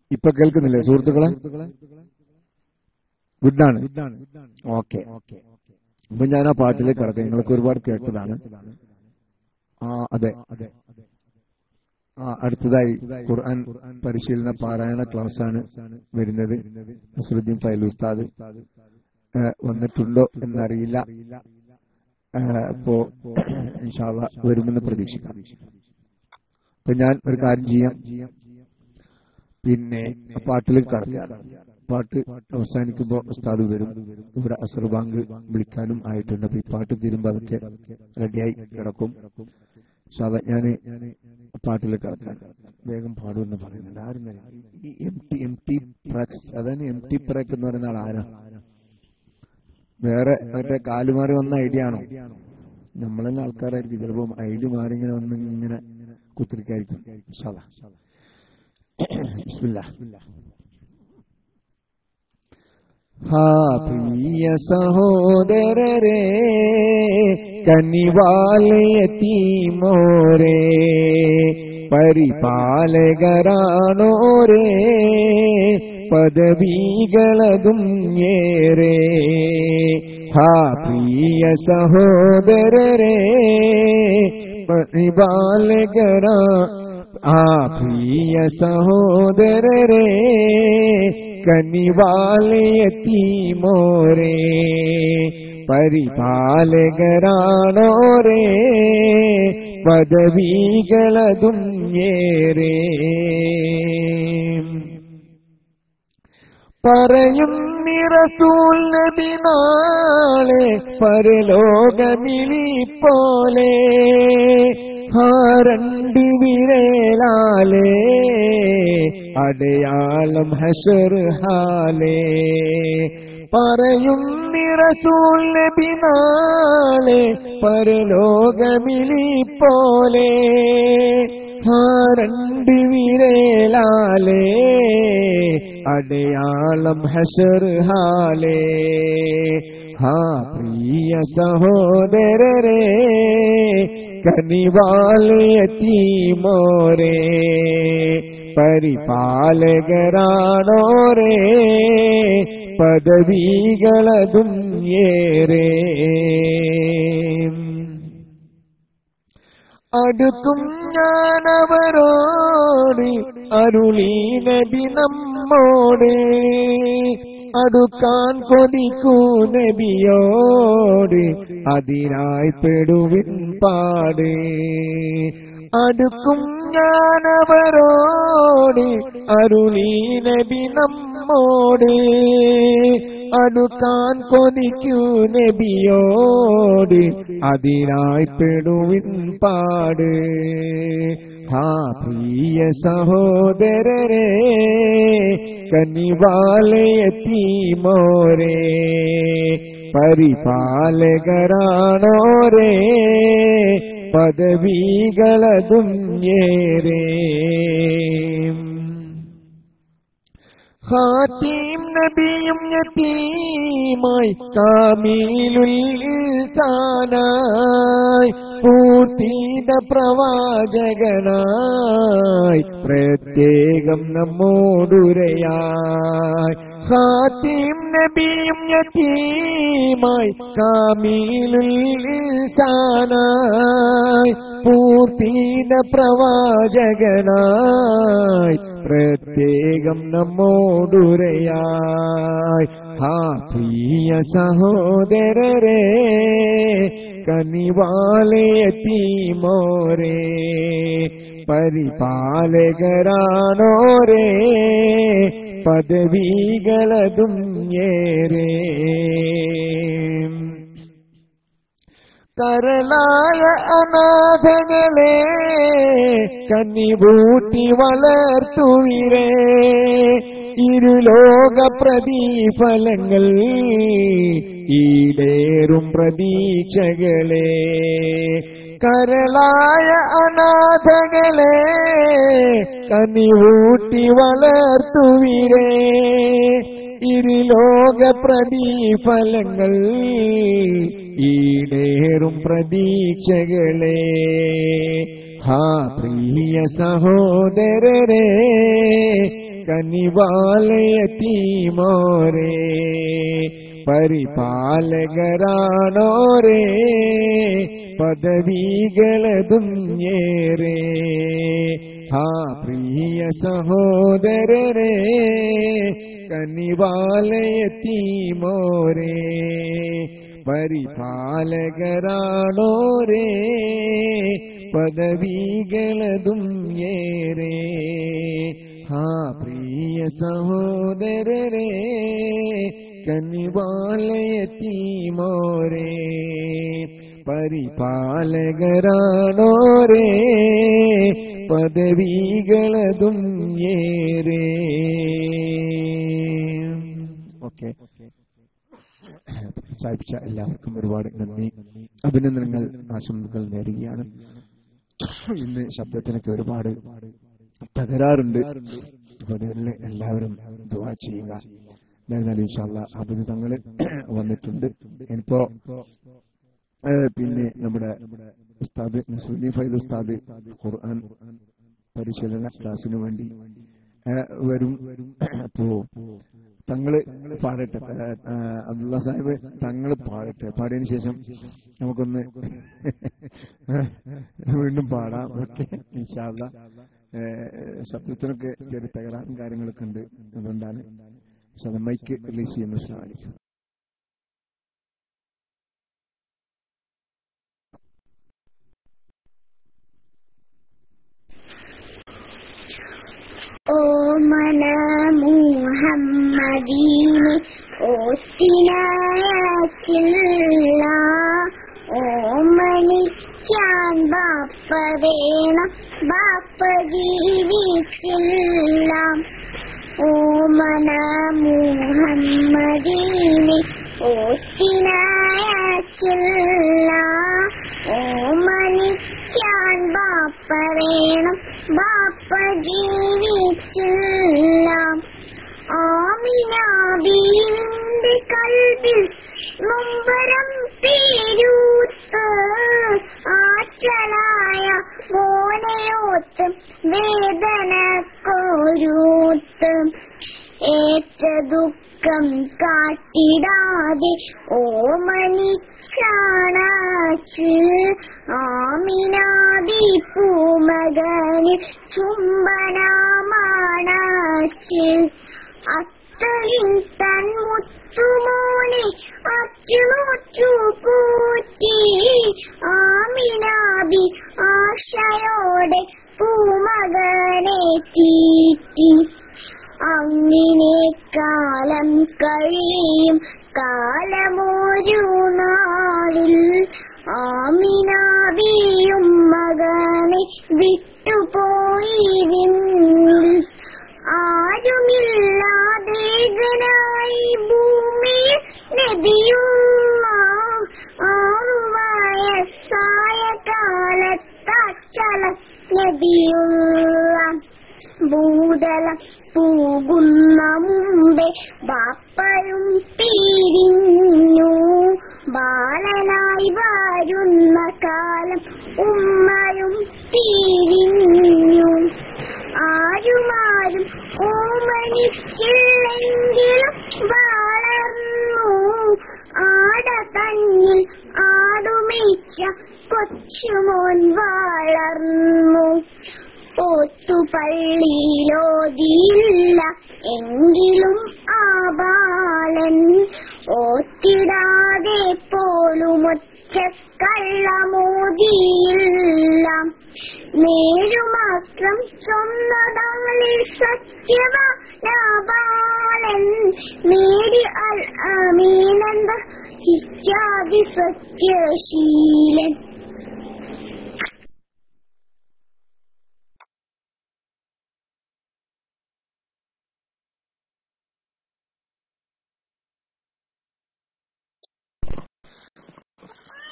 ഇപ്പൊ കേൾക്കുന്നില്ലേ സുഹൃത്തുക്കളെ ഗുഡാണ് ഓക്കെ അപ്പൊ ഞാൻ ആ പാട്ടിലേക്ക് കിടക്കാം നിങ്ങൾക്ക് ഒരുപാട് കേട്ടതാണ് ആ അതെ ആ അടുത്തതായി ഖുർആൻ പരിശീലന പാരായണ ക്ലാസ് ആണ് വരുന്നത് നസറുദ്ദീൻ ഫൈൽ ഉസ്താദ് ഏ, വന്നിട്ടുണ്ടോ എന്നറിയില്ല ഏ, അപ്പോ ഇൻഷാല്ല വരുമെന്ന് പ്രതീക്ഷിക്കാം അപ്പൊ ഞാൻ ഒരു കാര്യം ചെയ്യാം പിന്നെ പാട്ടിലേക്ക് കടക്കാം പാട്ട് അവസാനിക്കുമ്പോ ഉസ്താദ് വരും ഇവിടെ അസർ ബാങ്ക് വിളിക്കാനും ആയിട്ടുണ്ട് അപ്പൊ ഈ പാട്ട് തീരുമ്പോ അതൊക്കെ റെഡിയായി കിടക്കും സാധാ ഞാന് പാട്ടിലേക്ക് കടക്കാൻ വേഗം പാടുമെന്ന് പറയുന്നുണ്ട് ആരും ഈ എം ടി എം ടി പ്രക്സ് അതാണ് എം ടി പ്രക് എന്ന് പറയുന്ന ആൾ ആരാ വേറെ മറ്റേ കാലുമാറി വന്ന ഐഡിയ ആണോ നമ്മളെന്നെ ആൾക്കാരായിരിക്കും ചിലപ്പോ ഐഡി മാറി ഇങ്ങനെ വന്ന് ഇങ്ങനെ കുത്തിരിക്കായിരിക്കും ഇൻഷാല്ലാ. ബിസ്മില്ലാ ഹാ പ്രിയ സഹോദരരെ കനിവാലയത്തീമോരെ പരിപാലകരാണോരേ പദവികളതും ഏറെ ഹാ പ്രിയ സഹോദരരെ പരിപാലകരാ ആ പ്രിയ സഹോദരരെ കനിവാലയത്തീമോരെ പരിപാലകരാണോരേ പദവികളതും ഏറെ പറയും നിറസൂൽ നബി നാളെ പരലോകമിളി പോലെ ഹാരണ്ട് വിരലാലേ അടയാളം ഹഷർ ഹാലേ പറയും നിറസൂൽ നബി നാളെ പരലോകമിളി പോലെ ഹാരണ്ട് വിരലാലേ അടയാളം ഹഷർ ഹാലേ ഹാ പ്രിയ സഹോദരരെ കനിവാലയത്തീമോരെ പരിപാലകരാണോരേ പദവികളതും ഏറെ അടുക്കും ഞാനവരോട് അരുളി നബി നമ്മോട് അടുക്കാൻ കൊതിക്കൂ നബിയോട് അതിനായി പെടുവിൻ പാട് അടുക്കും ഞാനവരോട് അരുളി നബി നമ്മോട് അടുക്കാൻ കൊതിക്കൂ നബിയോട് അതിനായി പെടുവിൻ പാട് ഹാ പ്രിയ സഹോദരരെ കനിവാലയത്തീമോരെ പരിപാലകരാണോരേ പദവികളതും ഏറെ ഹാത്തീം നബിയും യതീമായി കാമീലുൽ ഇൻസാനായി പൂർത്തീത പ്രവാചകനായി പ്രത്യേകം നമ്മോടുരയായി ഹാത്തീം നബിയും യതീമായി കാമീലുൽ ഇൻസാനായി പൂർത്തീത പ്രവാചകനായി പ്രത്യേകം നമ്മോടുരയായി ഹാ പ്രിയ സഹോദരരെ കനിവാലയത്തീമോരെ പരിപാലകരാണോരേ പദവികളതും ഏറെ കരളായ അനാഥകളെ കന്നിപൂട്ടി വളർത്തുവിരേ ഇരുലോക പ്രതിഫലങ്ങൾ ഈടേറും പ്രതീക്ഷകളെ കരളായ അനാഥകളെ കനിവൂട്ടി വളർത്തുവിരേ ഇരുലോക പ്രതിഫലങ്ങൾ ഈടേറും പ്രതീക്ഷകളെ ഹാ പ്രിയ സഹോദരരെ കനിവാലയത്തീമോരേ പരിപാലകരാണോരേ പദവികളതും ഏറെ ആ പ്രിയ സഹോദരരെ കനിവാലയത്തീമോരേ പരിപാലകരാണോരേ പദവികളതും ഏറെ ആ പ്രിയ സഹോദരരെ കനിവാലയത്തീമോരേ പരിപാലകരാണോരേ പദവികളതും ഏറെ ഓക്കെ പ്രോത്സാഹിപ്പിച്ച എല്ലാവർക്കും ഒരുപാട് നന്ദി അഭിനന്ദനങ്ങൾ ആശംസകൾ നേരുകയാണ് ഇന്ന് ശബ്ദത്തിനൊക്കെ ഒരുപാട് തകരാറുണ്ട് അപ്പൊ അതിന് എല്ലാവരും ദുവാ ചെയ്യുക എന്നാലും ഇൻഷാല്ല അബുദ് തങ്ങള് വന്നിട്ടുണ്ട് ഇനിയിപ്പോ ഏഹ് പിന്നെ നമ്മുടെ ഉസ്താദ് നസുദ്ദീൻ ഫൈദ് ഉസ്താദ് ഖുർആൻ പരിശീലന ക്ലാസ്സിന് വേണ്ടി ഏഹ് വരും അപ്പോ തങ്ങള് പാടട്ടെ ഏഹ് അബ്ദുള്ള സാഹിബ് തങ്ങള് പാടട്ടെ പാടിയതിനു ശേഷം നമുക്കൊന്ന് വീണ്ടും പാടാം ഓക്കെ ഇൻഷാല്ല ശബ്ദത്തിനൊക്കെ ചെറിയ തകരാറും കാര്യങ്ങളൊക്കെ ഉണ്ട് അതുകൊണ്ടാണ് മൈക്ക് റിലീസ് ചെയ്യുന്ന ശ്രമിക്കും ഓമന മുഹമ്മദീനെ ഓത്തിനായച്ചില്ല ഓമനിക്കാൻ ബാപ്പ വേണം ബാപ്പ ജീവിച്ചില്ല ഓമന മുഹമ്മദീനെ ഓത്തിനായച്ചില്ല ഓമനിക്കാൻ ബാപ്പ വേണം ബാപ്പ ജീവിച്ചില്ല ആമിനാബീവിന്റെ കൽവിൽ നൊമ്പരം പേരൂത്ത് ആറ്റലായ മോനയോത്ത് വേദന കോരൂത്ത് ഏറ്റ ദുഃഖം കാട്ടിടാതെ ഓമനിച്ചാണാച്ച് ആമിനാദി പൂമകന് ചുംബനമാണാച്ച് അത്തലിൻ തൻ മുത്തുമോനെ അറ്റുനോറ്റു കൂറ്റി ആമിനാബി ആശയോടെ പൂമകനെ തീറ്റി അങ്ങനെ കാലം കഴിയും കാലമൊരു നാളിൽ ആമിനാബിയും മകനെ വിട്ടുപോയി വിണ്ണിൽ ആരുമില്ലാതെ ജനായി ഭൂമിയിൽ നബിയുള്ള ആറു വയസ്സായ കാലത്തച്ചല നബിയുള്ള ഭൂതലം പോകുന്ന മുമ്പേ ബാപ്പയും പിരിഞ്ഞു ബാലനായി വരുന്ന കാലം ഉമ്മയും പിരിഞ്ഞു ആരുമാരും ഓമനിച്ചില്ലെങ്കിലും വളർന്നു ആട തന്നിൽ ആടുമേച്ച കൊച്ചുമോൻ വളർന്നു ഓത്തുപള്ളിയിലോതിയില്ല എങ്കിലും ആ ബാലൻ ഓത്തിടാതെ പോലുമൊറ്റ കള്ളമോതിയില്ല നേരുമാത്രം ചൊന്നതാളിൽ സത്യവാനാബാലൻ നേരി അൽ അമീനന്ദ ഇത്യാദി സത്യശീലൻ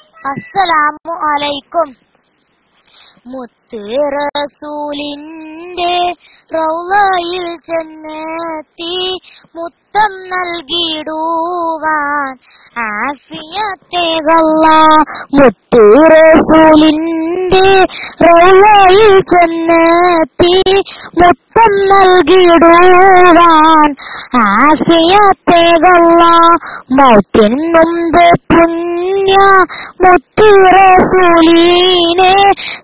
അസ്സലാമു അലൈക്കും മുത്ത് റസൂലിൻ റസൂലിന്റെ റൗലയിൽ ചെന്നെത്തി മുത്തം നൽകിടുവാൻ ആഫിയത്തേകല്ല മുത്തു റസൂലിന്റെ റൗലയിൽ ചെന്നെത്തി മുത്തം നൽകിടുവാൻ ആഫിയത്തേകല്ല മൗത്തിൻ മുമ്പ് പുണ്യ മുത്തു റസൂലിനെ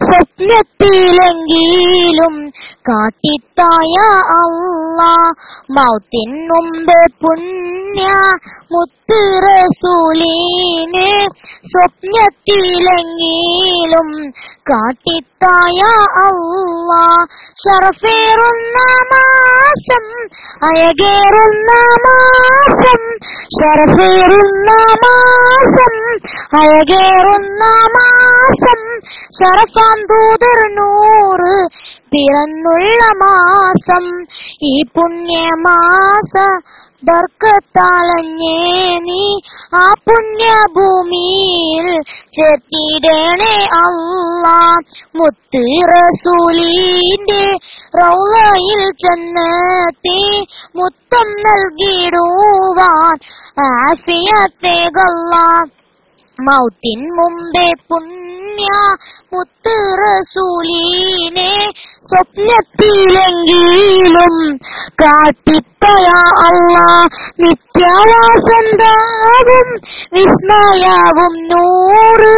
സ്വപ്നത്തിലെങ്കിലും കാട്ടിത്തായ അല്ല മൗത്തിൻ മുമ്പ് പുണ്യ മുത്ത് റസൂലിനെ സ്വപ്നത്തിലെങ്കിലും കാട്ടിത്തായ അല്ല ഷറഫേറുന്ന മാസം അയകേറുന്ന മാസം ഷറഫേറുന്ന മാസം അയകേറുന്ന മാസം ഷറഫാം ദൂതർ നൂറ് പിറന്നുള്ള മാസം ഈ പുണ്യമാസ ബർക്കത്താളഞ്ഞേ നീ ആ പുണ്യഭൂമിയിൽ ചേർത്തിടണേ അല്ല മുത്ത് റസൂലിന്റെ റൗലയിൽ ചെന്നെത്തി മുത്തം നൽകിടുവാൻ ആഫിയത്തേകല്ല മൗത്തിൻ മുമ്പേ പുണ്യ മുത്ത് റസൂലിനെ സ്വപ്നത്തിലെങ്കിലും കാട്ടിത്തയ അല്ല നിത്യവാസന്താവും വിസ്മയാവും നൂറ്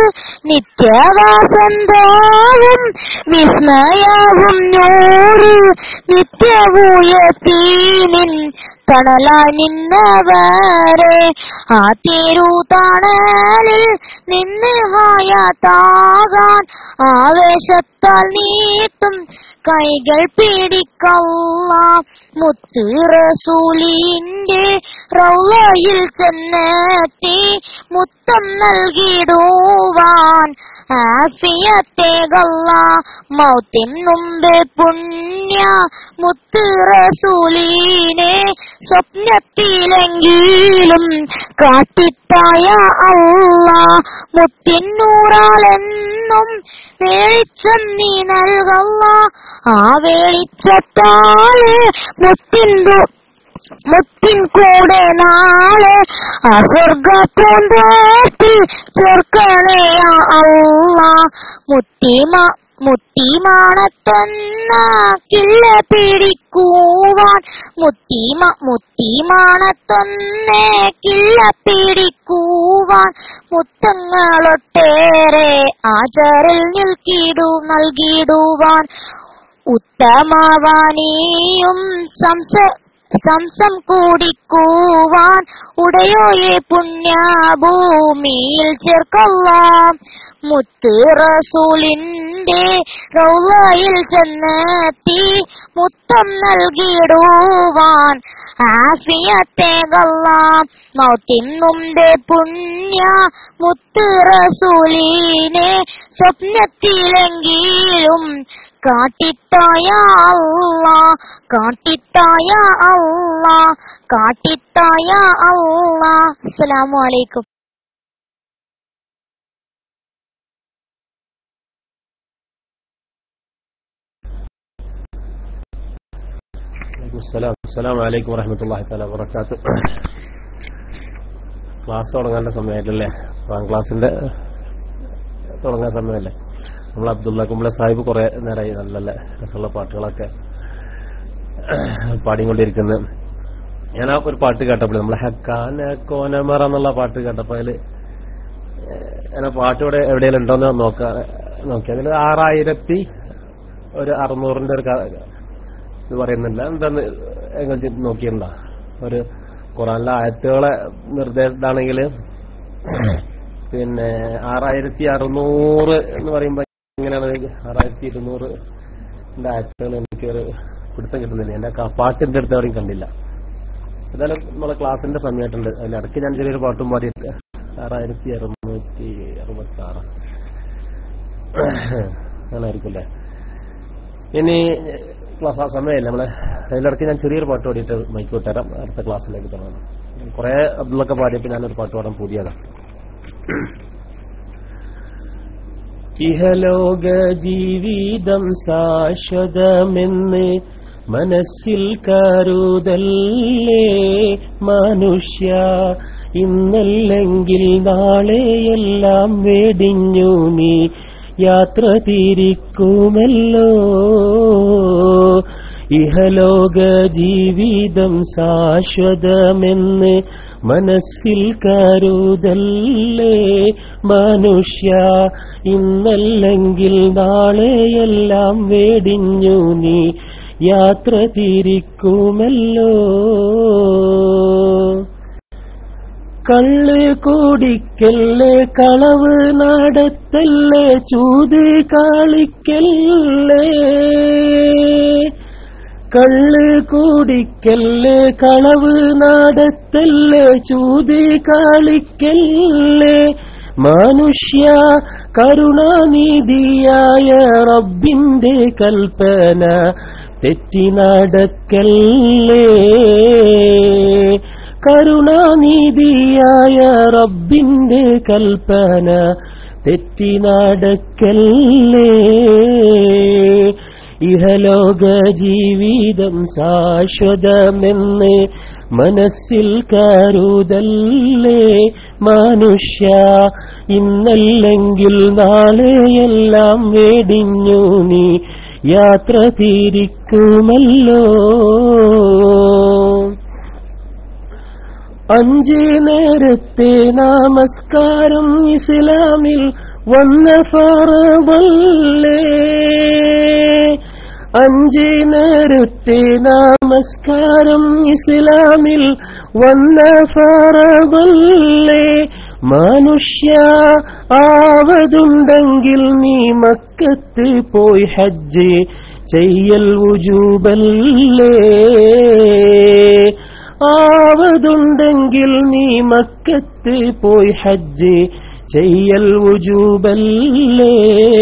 നിത്യവാസന്താവും വിസ്മയാവും നൂറ് നിത്യവൂയത്തീനിൻ തണലായി നിന്നവരെ ആ തിരുതണലിൽ നിന്ന് ഹായാത്താകാൻ ആവേശത്താൽ നീട്ടും കൈകൾ പിടിക്കല്ല മുത്ത് റസൂലിന്റെ റൗലയിൽ ചെന്നെത്തി മുത്തം നൽകിടുവാൻ ആഫിയത്തേകല്ല മൗത്തിൻ മുമ്പ് പുണ്യ മുത്ത് റസൂലിനെ സ്വപ്നത്തിലെങ്കിലും കാട്ടിത്തായ അല്ല മുത്തിനൂറാലെന്നും വെളിച്ചം നീ നൽകല്ല ആ വെളിച്ചത്താല് മുത്തിൻ മുത്തിൻ കൂടെ നാളെ അസ്വർഗ പൂന്തോട്ടി ചേർക്കണേ അല്ല മുത്തിമ മുത്തിമാണത്തൊന്നാക്കില്ല പിടിക്കുവാൻ മുത്തിമ മുത്തിമാണത്തൊന്നേക്കില്ല പിടിക്കുവാൻ മുത്തങ്ങളൊട്ടേറെ ആചാരിൽ നിൽക്കിടു നൽകിടുവാൻ ഉത്തമവാനിയും സംസ സംസം കൂടിക്കുവാൻ ഉടയോയെ പുണ്യഭൂമിയിൽ ചേർക്കൊള്ളാം മുത്ത് റസൂലിന്റെ റൗലയിൽ ചെന്നെത്തി മുത്തം നൽകിടുവാൻ ആഫിയത്തേകല്ലാം മൗത്തിൻ മുമ്പേ പുണ്യ മുത്ത് റസൂലിനെ സ്വപ്നത്തിലെങ്കിലും കാട്ടിത്തായ അല്ല കാട്ടിത്തായ അല്ല കാട്ടിത്തായ അല്ല അസ്സലാമു അലൈക്കും അസ്സലാം അസ്സലാം വലൈക്കും വറഹമത്തല്ലാഹി തആല വബറകാത്തു ക്ലാസ് തുടങ്ങേണ്ട സമയമായിട്ടല്ലേ ഒന്നാം ക്ലാസ്സിന്റെ തുടങ്ങാൻ സമയമല്ലേ നമ്മൾ അബ്ദുള്ള കുമ്പള സാഹിബ് കുറെ നേരമായി നല്ല നല്ല രസമുള്ള പാട്ടുകളൊക്കെ പാടിക്കൊണ്ടിരിക്കുന്നത് ഞാൻ ആ ഒരു പാട്ട് കേട്ടപ്പോൾ നമ്മളെ ഹക്കാന കോനമറ എന്നുള്ള പാട്ട് കേട്ടപ്പോൾ അതിൽ ഞാൻ ആ പാട്ട് ഇവിടെ എവിടെയെങ്കിലും ഉണ്ടോന്ന് നോക്കാ നോക്കി അതിൽ ആറായിരത്തി ഒരു അറുന്നൂറിന്റെ ഒരു ക- ഇത് പറയുന്നില്ല എന്താന്ന് നിങ്ങൾ നോക്കിയിട്ടുണ്ടോ ഒരു ഖുറാനിലെ ആയത്തുകളെ നിർദ്ദേശത്താണെങ്കിൽ പിന്നെ ആറായിരത്തി അറുന്നൂറ് എന്ന് പറയുമ്പോ എങ്ങനെയാണ് ആറായിരത്തി ഇരുന്നൂറ് ആയത്തുകൾ എനിക്ക് ഒരു പിടുത്തം കിട്ടുന്നില്ല എന്റെ ക- പാട്ടിന്റെ അടുത്ത് എവിടെയും കണ്ടില്ല എന്തായാലും നമ്മളെ ക്ലാസിന്റെ സമയമായിട്ടുണ്ട് അതിലിടയ്ക്ക് ഞാൻ ചെറിയൊരു പാട്ടും പാടിയിട്ട് ആറായിരത്തി അറുന്നൂറ്റി അറുപത്തി ആറ് അങ്ങനായിരിക്കും ഇനി ക്ലാസ് ആ സമയമില്ല നമ്മളെ അതിലിടയ്ക്ക് ഞാൻ ചെറിയൊരു പാട്ട് പാടിയിട്ട് മൈക്ക് വിട്ടുതരാം അടുത്ത ക്ലാസ്സിലേക്ക് തുടങ്ങണം കുറെ അബ്ദുള്ളൊക്കെ പാടിയപ്പോൾ ഞാനൊരു പാട്ട് പാടാൻ പുതിയതാണ് ഇഹലോക ജീവിതം ശാശ്വതമെന്ന് മനസ്സിൽ കരുതല്ലേ മനുഷ്യ ഇന്നല്ലെങ്കിൽ നാളെയെല്ലാം വെടിഞ്ഞു നീ യാത്ര തിരിക്കുമല്ലോ ഇഹലോക ജീവിതം ശാശ്വതമെന്ന് മനസ്സിൽ കരുതല്ലേ മനുഷ്യ ഇന്നല്ലെങ്കിൽ നാളെയെല്ലാം വേടിഞ്ഞു നീ യാത്ര തിരിക്കുമല്ലോ കള്ള് കൂടിക്കല്ലേ കളവ് നടത്തല്ലേ ചൂത് കാളിക്കല്ലേ കള്ള് കൂടിക്കല്ലേ കളവ് നടത്തല്ലേ ചൂത് കാളിക്കല്ലേ മനുഷ്യ കരുണാനിധിയായ റബ്ബിന്റെ കൽപ്പന തെറ്റി നടക്കല്ലേ കരുണാനിധിയായ റബ്ബിന്റെ കൽപ്പന തെറ്റി നടക്കല്ലേ ഇഹലോക ജീവിതം ശാശ്വതമെന്ന് മനസ്സിൽ കരുതല്ലേ മനുഷ്യ ഇന്നല്ലെങ്കിൽ നാളെയെല്ലാം വേടിഞ്ഞു നീ യാത്ര തിരിക്കുമല്ലോ അഞ്ച് നേരത്തെ നമസ്കാരം ഇസ്ലാമിൽ വന്ന ഫറവല്ലേ അഞ്ച് നേരത്തെ നമസ്കാരം ഇസ്ലാമിൽ വന്ന ഫറവല്ലേ മനുഷ്യ ആവതുണ്ടെങ്കിൽ നീ മക്കത്ത് പോയി ഹജ്ജ് ചെയ്യൽ ഉജൂബല്ലേ ആവതുണ്ടെങ്കിൽ നീ മക്കത്ത് പോയി ഹജ്ജ് ചെയ്യൽ ഉജൂബല്ലേ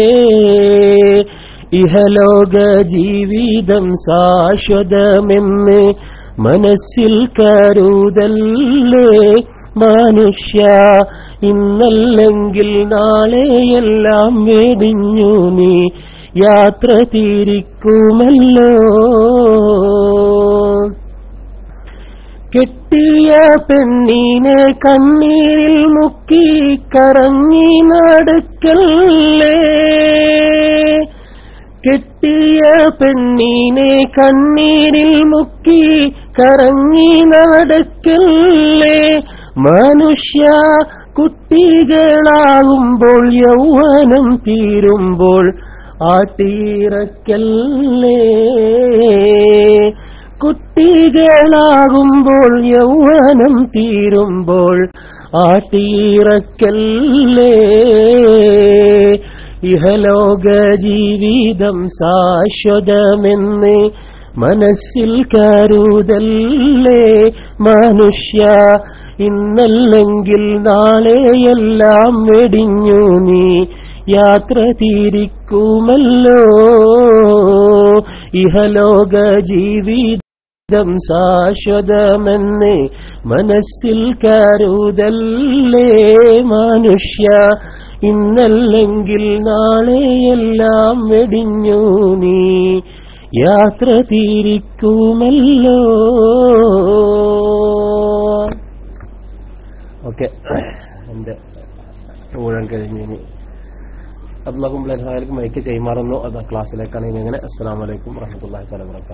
ഇഹലോക ജീവിതം ശാശ്വതമെന്ന് മനസ്സിൽ കരുതല്ലേ മനുഷ്യ ഇന്നല്ലെങ്കിൽ നാളെയെല്ലാം വെടിഞ്ഞു നീ യാത്ര തിരിക്കുമല്ലോ കെട്ടിയ പെണ്ണിനെ കണ്ണീരിൽ മുക്കി കറങ്ങി നടക്കല്ലേ കെട്ടിയ പെണ്ണിനെ കണ്ണീരിൽ മുക്കി കറങ്ങി നടക്കല്ലേ മനുഷ്യ കുട്ടികളാകുമ്പോൾ യൗവനം തീരുമ്പോൾ ആട്ടിയിറക്കല്ലേ കുട്ടികളാകുമ്പോൾ യൗവനം തീരുമ്പോൾ ആട്ടിയിറക്കല്ലേ ഇഹലോക ജീവിതം ശാശ്വതമെന്ന് മനസ്സിൽ കരുതല്ലേ മനുഷ്യ ഇന്നല്ലെങ്കിൽ നാളെയെല്ലാം വെടിഞ്ഞു നീ യാത്ര തിരിക്കുമല്ലോ ഇഹലോക ജീവിതം ശാശ്വതമെന്ന് മനസ്സിൽ കരുതല്ലേ മനുഷ്യ ഇന്നല്ലെങ്കിൽ നാളെയെല്ലാം വെടിഞ്ഞു നീ യാത്ര തിരിക്കുമല്ലോ ഓക്കെ എന്റെ ഊഴം കഴിഞ്ഞിനി അബ്ദുള്ള കുമ്പളേഖാർക്ക് മൈക്ക് കൈമാറുന്നു അത് ക്ലാസ്സിലേക്കാണ് ഇനി അങ്ങനെ അസ്സാം വലൈക്കും വറഹമത്തല്ലാഹി തആല വബറകാതുഹു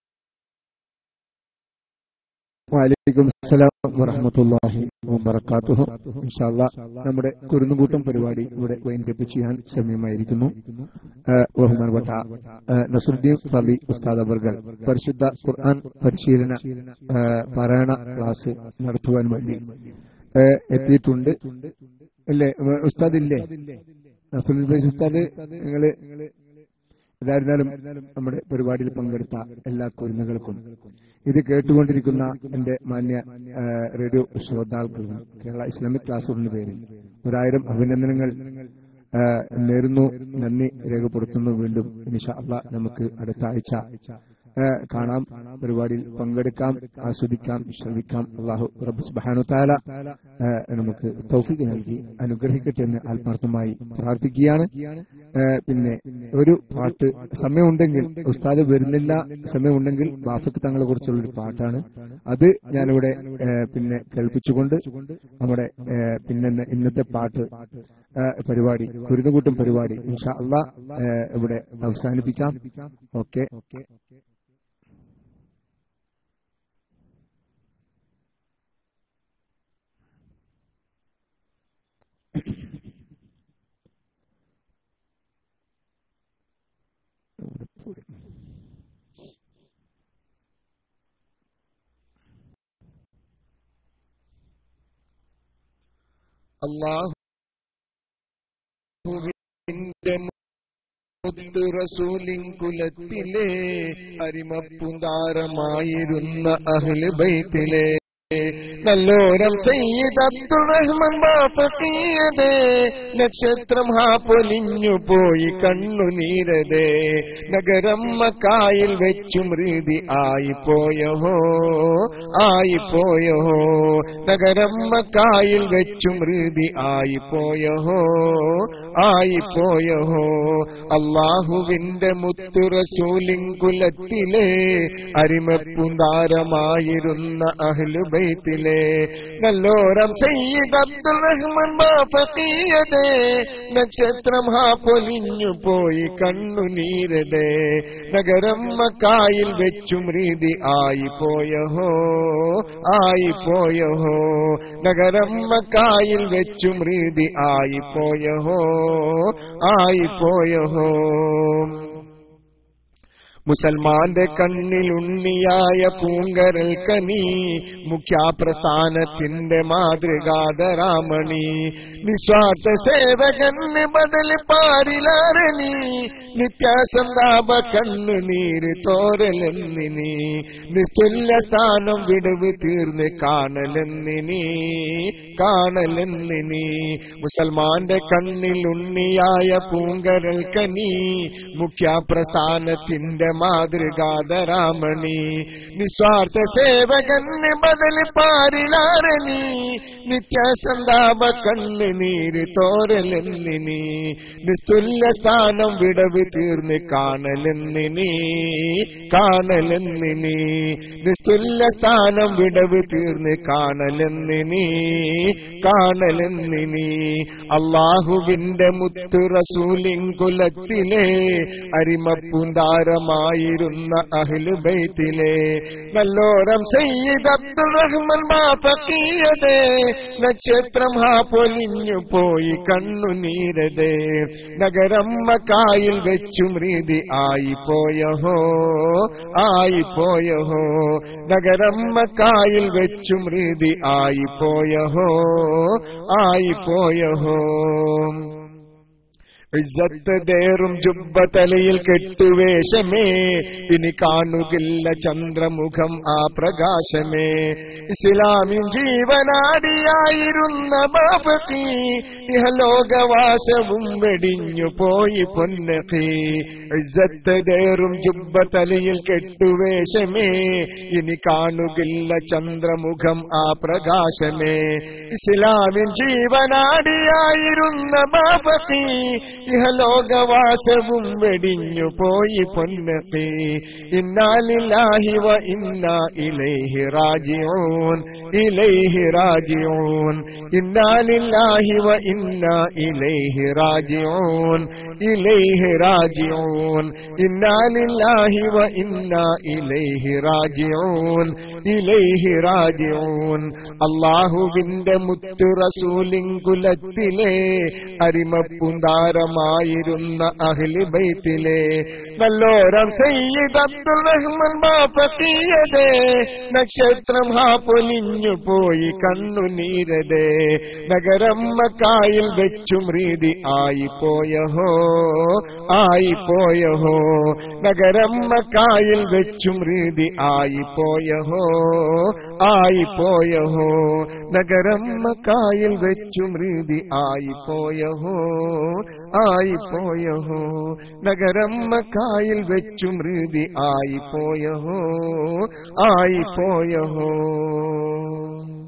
വലൈക്കും അസ്സലാം വറഹമത്തുല്ലാഹി വബറകാതുഹു ഇൻഷാല്ലാ നമ്മുടെ കുരുന്നുകൂട്ടം പരിപാടി ഇവിടെ വൈൻഡപ്പ് ചെയ്യാൻ സമയമായിരിക്കുന്നു ആ, ബഹുമാനപ്പെട്ട ആ, നസറുദ്ദീൻ ഫലി ഉസ്താദ് അവർകൾ പരിശുദ്ധ ഖുർആൻ പരിശീലന ആ, പാരായണ ക്ലാസ് നടത്തുവാൻ വേണ്ടി ആ, എത്തിയിട്ടുണ്ട് അല്ലേ ഉ- ഉസ്താദ് ഇല്ലേ നസറുദ്ദീൻ ഫൈസി ഉസ്താദ് നിങ്ങള് ഏതായിരുന്നാലും നമ്മുടെ പരിപാടിയിൽ പങ്കെടുത്ത എല്ലാ കുരുന്നുകൾക്കും ഇത് കേട്ടുകൊണ്ടിരിക്കുന്ന എന്റെ മാന്യ ആ, റേഡിയോ ശ്രോതാക്കൾക്കും കേരള ഇസ്ലാമിക് ക്ലാസ്സുകളുടെ പേരിൽ ഒരായിരം അഭിനന്ദനങ്ങൾ ആ, നേരുന്നു നന്ദി രേഖപ്പെടുത്തുന്നു വീണ്ടും ഇൻഷാ അള്ളാ നമുക്ക് അടുത്ത ആഴ്ച ഏ, കാണാം പരിപാടിയിൽ പങ്കെടുക്കാം ആസ്വദിക്കാം ശ്രവിക്കാം അള്ളാഹു റബ്ബ് സുബ്ഹാനഹു തആല ഏ, നമുക്ക് തൗഫീഖ് നൽകി അനുഗ്രഹിക്കട്ടെ എന്ന് ആത്മാർത്ഥമായി പ്രാർത്ഥിക്കുകയാണ് ഏ, പിന്നെ ഒരു പാട്ട് സമയമുണ്ടെങ്കിൽ ഉസ്താദ് വരുന്നില്ല സമയമുണ്ടെങ്കിൽ ബാഫക്ക് തങ്ങളെ കുറിച്ചുള്ള ഒരു പാട്ടാണ് അത് ഞാനിവിടെ ഏ, പിന്നെ കേൾപ്പിച്ചുകൊണ്ട് നമ്മുടെ ഏ, പിന്നെ ഇന്ന് ഇന്നത്തെ പാട്ട് ഏ, പരിപാടി കുരുന്നുകൂട്ടും പരിപാടി ഇൻഷാ അള്ളാ ഏ, ഇവിടെ അവസാനിപ്പിക്കാം ഓക്കെ അള്ളാഹുവിന്റെ മുത്ത് റസൂലിൻ കുലത്തിലെ അരിമപ്പുന്താരമായിരുന്ന അഹ്ല് ബൈത്തിലെ നല്ലോരം സയ്യിദ് അബ്ദുൾ റഹ്മാൻ ബാപ്പക്കിയതേ നക്ഷത്രം ഹാ പൊലിഞ്ഞു പോയി കണ്ണുനീരതേ നഗരം മക്കായിൽ വെച്ചു മൃതി ആയിപ്പോയോ ആയിപ്പോയോ നഗരം മക്കായിൽ വെച്ചു മൃതി ആയിപ്പോയോ ആയിപ്പോയോ അള്ളാഹുവിന്റെ മുത്തു റസൂലിൻ കുലത്തിലെ അരിമപ്പുന്താരമായിരുന്ന അഹ്ലു ബൈത്തിലെ നല്ലോരം സയ്യിദ് അബ്ദുൾ റഹ്മാൻ ബാഫക്കിയതേ നക്ഷത്രം ഹാ പൊലിഞ്ഞു പോയി കണ്ണുനീരതേ നഗരം മക്കായിൽ വെച്ചു മൃതി ആയിപ്പോയോ ആയിപ്പോയോ നഗരം മക്കായിൽ വെച്ചു മൃതി ആയിപ്പോയോ ആയിപ്പോയോ മുസൽമാന്റെ കണ്ണിലുണ്ണിയായ പൂങ്കരൽ കനി മുഖ്യാപ്രസ്ഥാനത്തിന്റെ മാതൃകാതരാമണി നിസ്വാർത്ഥ സേവകന് ബദൽ പാരിലാരണി നിത്യാസന്താപ കണ്ണു നീര് തോരലെന്നിനി നിസ്തുല്യ സ്ഥാനം വിടവ് തീർന്ന് കാണലെന്നിനി കാണലെന്നിനി മുസൽമാന്റെ കണ്ണിലുണ്ണിയായ പൂങ്കരൽ കനി മുഖ്യപ്രസ്ഥാനത്തിന്റെ മാതൃകാതരാമണി നിസ്വാർത്ഥ സേവകന് ബദൽ പാരിലാരണി നിത്യസന്താപ കണ്ണ് നീര് തോരലെന്നിനി നിസ്തുല്യ സ്ഥാനം വിടവ് തീർന്ന് കാണലെന്നിനി കാണലെന്നിനി നിസ്തുല്യ സ്ഥാനം വിടവ് തീർന്ന് കാണലെന്നിനി കാണലെന്നിനി അള്ളാഹുവിന്റെ മുത്തു റസൂലിൻ കുലത്തിലെ അരിമപ്പൂന്താരമായിരുന്ന അഹ്ലു ബൈത്തിലെ നല്ലോരം സയ്യിദ് അബ്ദുൾ റഹ്മാൻ ബാപ്പക്കിയതേ നക്ഷത്രം ഹാ പൊലിഞ്ഞു പോയി കണ്ണുനീരതേ നഗരം മക്കായിൽ വെച്ചു മൃതി ആയിപ്പോയോ ആയിപ്പോയോ നഗരം മക്കായിൽ വെച്ചു മൃതി ആയിപ്പോയോ ആയിപ്പോയോ ഇസ്സത്ത് തേറും ജുബ്ബ തലയിൽ കെട്ടുവേഷമേ ഇനി കാണുകില്ല ചന്ദ്രമുഖം ആ പ്രകാശമേ ഇസ്ലാമിൻ ജീവനാടിയായിരുന്ന ബാബത്തി ഇഹലോകവാസവും വെടിഞ്ഞു പോയി പൊന്നഖി ഇസ്സത്ത് തേറും ജുബ്ബ തലയിൽ കെട്ടുവേഷമേ ഇനി കാണുകില്ല ചന്ദ്രമുഖം ആ പ്രകാശമേ ഇസ്ലാമിൻ ജീവനാടിയായിരുന്ന ബാബത്തി ഇഹലോകവാസവും വെടിഞ്ഞു പോയി പൊന്നത്തി ഇന്നാലില്ലാഹി വ ഇന്നാ ഇലൈഹി റാജിഊൻ ഇലൈഹി റാജിഊൻ ഇന്നാലില്ലാഹി വ ഇന്നാ ഇലൈഹി റാജിഊൻ ഇലൈഹി റാജിഊൻ ഇന്നാലില്ലാഹി വ ഇന്നാ ഇലൈഹി റാജിഊൻ ഇലൈഹി റാജിഊൻ അല്ലാഹുവിന്റെ മുത്തു റസൂലിൻ കുലത്തിലെ അരിമപ്പുന്താരമായിരുന്ന അഹ്ലി ബൈത്തിലെ നല്ലോരം സയ്യിദ് അബ്ദുൾ റഹ്മാൻ ബാപ്പക്കിയതേ നക്ഷത്രം ഹാ പൊലിഞ്ഞു പോയി കണ്ണുനീരതേ നഗരം മക്കായിൽ വെച്ചു മൃതി ആയിപ്പോയോ ആയിപ്പോയോ നഗരം മക്കായിൽ വെച്ചു മൃതി ആയിപ്പോയോ ആയിപ്പോയോ നഗരം മക്കായിൽ വെച്ചു മൃതി ആയിപ്പോയോ ആയിപ്പോയോ നഗരം മക്കായിൽ വെച്ചു മൃതി ആയിപ്പോയോ ആയിപ്പോയോ